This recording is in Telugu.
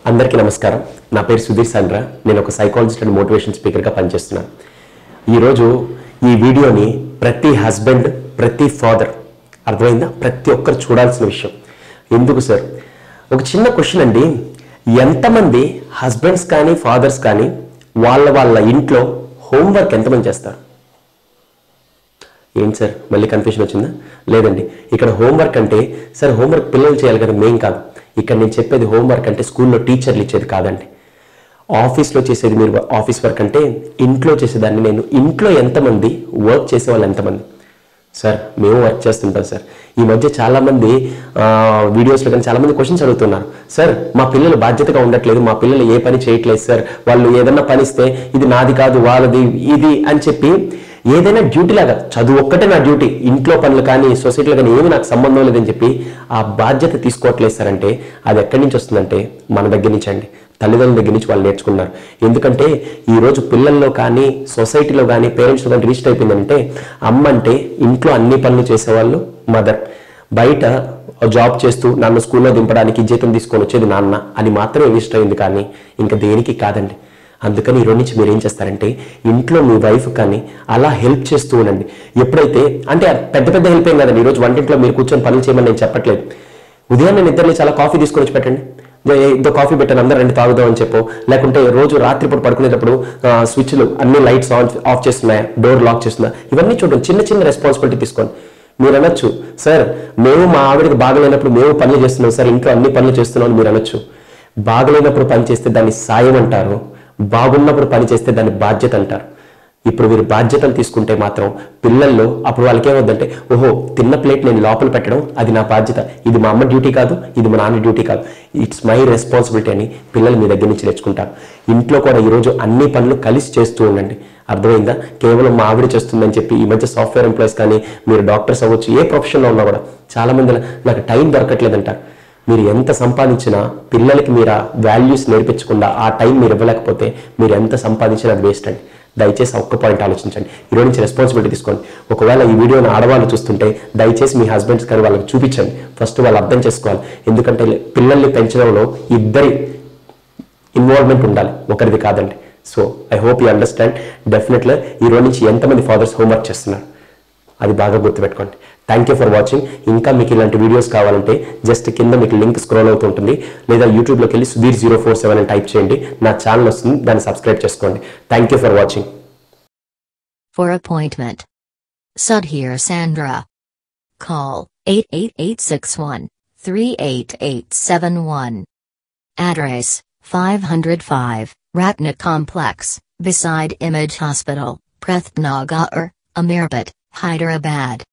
అందరికీ నమస్కారం నా పేరు సుధీర్ సండ్ర నేను ఒక సైకాలజిస్ట్ అండ్ మోటివేషన్ స్పీకర్గా పనిచేస్తున్నాను ఈరోజు ఈ వీడియోని ప్రతి హస్బెండ్ ప్రతి ఫాదర్ అర్థమైందా ప్రతి ఒక్కరు చూడాల్సిన విషయం ఎందుకు సార్ ఒక చిన్న క్వశ్చన్ అండి ఎంతమంది హస్బెండ్స్ కానీ ఫాదర్స్ కానీ వాళ్ళ వాళ్ళ ఇంట్లో హోంవర్క్ ఎంతమంది చేస్తారు ఏంటి సార్ మళ్ళీ కన్ఫ్యూషన్ వచ్చిందా లేదండి ఇక్కడ హోంవర్క్ అంటే సార్ హోంవర్క్ పిల్లలు చేయాలి కదా మేం కాదు ఇక్కడ నేను చెప్పేది హోంవర్క్ అంటే స్కూల్లో టీచర్లు ఇచ్చేది కాదండి ఆఫీస్లో చేసేది మీరు ఆఫీస్ వర్క్ అంటే ఇంట్లో చేసేదాన్ని నేను ఇంట్లో ఎంతమంది వర్క్ చేసే వాళ్ళు ఎంతమంది సార్ మేము వర్క్ చేస్తుంటాం సార్ ఈ మధ్య చాలా మంది ఆ, వీడియోస్లో కానీ చాలా మంది క్వశ్చన్స్ అడుగుతున్నారు సార్ మా పిల్లలు బాధ్యతగా ఉండట్లేదు మా పిల్లలు ఏ పని చేయట్లేదు సార్ వాళ్ళు ఏదన్నా పని ఇస్తే ఇది నాది కాదు వాళ్ళది ఇది అని చెప్పి ఏదైనా డ్యూటీ లాగా చదువు ఒక్కటే నా డ్యూటీ ఇంట్లో పనులు కానీ సొసైటీలో కానీ ఏమి నాకు సంబంధం లేదని చెప్పి ఆ బాధ్యత తీసుకోవట్లేదు సార్ అంటే అది ఎక్కడి నుంచి వస్తుందంటే మన దగ్గర నుంచి అండి తల్లిదండ్రుల దగ్గర నుంచి వాళ్ళు నేర్చుకున్నారు ఎందుకంటే ఈ రోజు పిల్లల్లో కానీ సొసైటీలో కానీ పేరెంట్స్లో కానీ రీచ్ అయిపోయిందంటే అమ్మ అంటే ఇంట్లో అన్ని పనులు చేసేవాళ్ళు మదర్ బయట జాబ్ చేస్తూ నన్ను స్కూల్లో దింపడానికి జీతం తీసుకొని వచ్చేది నాన్న అని మాత్రమే రిజిస్టర్ అయింది కానీ ఇంకా దేనికి కాదండి అందుకని ఈరోజు నుంచి మీరు ఏం చేస్తారంటే ఇంట్లో మీ వైఫ్ కానీ అలా హెల్ప్ చేస్తూ ఉండండి ఎప్పుడైతే అంటే పెద్ద పెద్ద హెల్ప్ ఏం కదండి ఈరోజు వంటింట్లో మీరు కూర్చొని పనులు చేయమని నేను చెప్పట్లేదు ఉదయాన్నే నిద్రలో చాలా కాఫీ తీసుకొని వచ్చి పెట్టండి ఇదో కాఫీ పెట్టాను అందరూ రండి తాగుదాం అని చెప్పు లేకుంటే రోజు రాత్రిపూట పడుకునేటప్పుడు ఆ, స్విచ్లు అన్ని లైట్స్ ఆన్ ఆఫ్ చేస్తున్నాయా డోర్ లాక్ చేస్తున్నా ఇవన్నీ చూడండి చిన్న చిన్న రెస్పాన్సిబిలిటీ తీసుకోండి మీరు అనొచ్చు సార్ మేము మా ఆవిడకి బాగలేనప్పుడు మేము పనులు చేస్తున్నాం సార్ ఇంట్లో అన్ని పనులు చేస్తున్నాం అని మీరు అనొచ్చు బాగలేనప్పుడు పని చేస్తే దాన్ని సాయం అంటారు బాగున్నప్పుడు పని చేస్తే దాన్ని బాధ్యత అంటారు ఇప్పుడు మీరు బాధ్యతలు తీసుకుంటే మాత్రం పిల్లల్లో అప్పుడు వాళ్ళకి ఏమవుద్దంటే ఓహో తిన్న ప్లేట్ నేను లోపల పెట్టడం అది నా బాధ్యత ఇది మా అమ్మ డ్యూటీ కాదు ఇది మా నాన్న డ్యూటీ కాదు ఇట్స్ మై రెస్పాన్సిబిలిటీ అని పిల్లలు మీ దగ్గర నుంచి నేర్చుకుంటారు ఇంట్లో కూడా ఈరోజు అన్ని పనులు కలిసి చేస్తూ ఉండండి అర్థమైందా కేవలం మా ఆవిడ చేస్తుందని చెప్పి ఈ మధ్య సాఫ్ట్వేర్ ఎంప్లాయీస్ కానీ మీరు డాక్టర్స్ అవ్వచ్చు ఏ ప్రొఫెషన్లో ఉన్నా కూడా చాలా మంది నాకు టైం దొరకట్లేదంటారు మీరు ఎంత సంపాదించినా పిల్లలకి మీరు ఆ వాల్యూస్ నేర్పించకుండా ఆ టైం మీరు ఇవ్వలేకపోతే మీరు ఎంత సంపాదించినా అది వేస్ట్ అండి దయచేసి ఆ ఒక్క పాయింట్ ఆలోచించండి ఈరోజు నుంచి రెస్పాన్సిబిలిటీ తీసుకోండి ఒకవేళ ఈ వీడియోని ఆడవాళ్ళు చూస్తుంటే దయచేసి మీ హస్బెండ్స్ కానీ వాళ్ళకి చూపించండి ఫస్ట్ వాళ్ళు అర్థం చేసుకోవాలి ఎందుకంటే పిల్లల్ని పెంచడంలో ఇద్దరి ఇన్వాల్వ్మెంట్ ఉండాలి ఒకరిది కాదండి so I hope you understand డెఫినెట్గా ఈ రోజు నుంచి ఎంతమంది ఫాదర్స్ హోంవర్క్ చేస్తున్నారు అది బాగా గుర్తుపెట్టుకోండి థ్యాంక్ యూ ఫర్ వాచింగ్ ఇంకా మీకు ఇలాంటి వీడియోస్ కావాలంటే జస్ట్ కింద మీకు లింక్ స్క్రోల్ అవుతుంటుంది లేదా యూట్యూబ్లోకి వెళ్ళి సుధీర్ జీరో ఫోర్ సెవెన్ అని టైప్ చేయండి నా ఛానల్ వస్తుంది దాన్ని సబ్స్క్రైబ్ చేసుకోండి thank you for watching For appointment. Sudhir Sandra. Call 88861 38871. Address 505 Ratna Complex, beside Image Hospital, Prethnagar, Ameerpet, Hyderabad.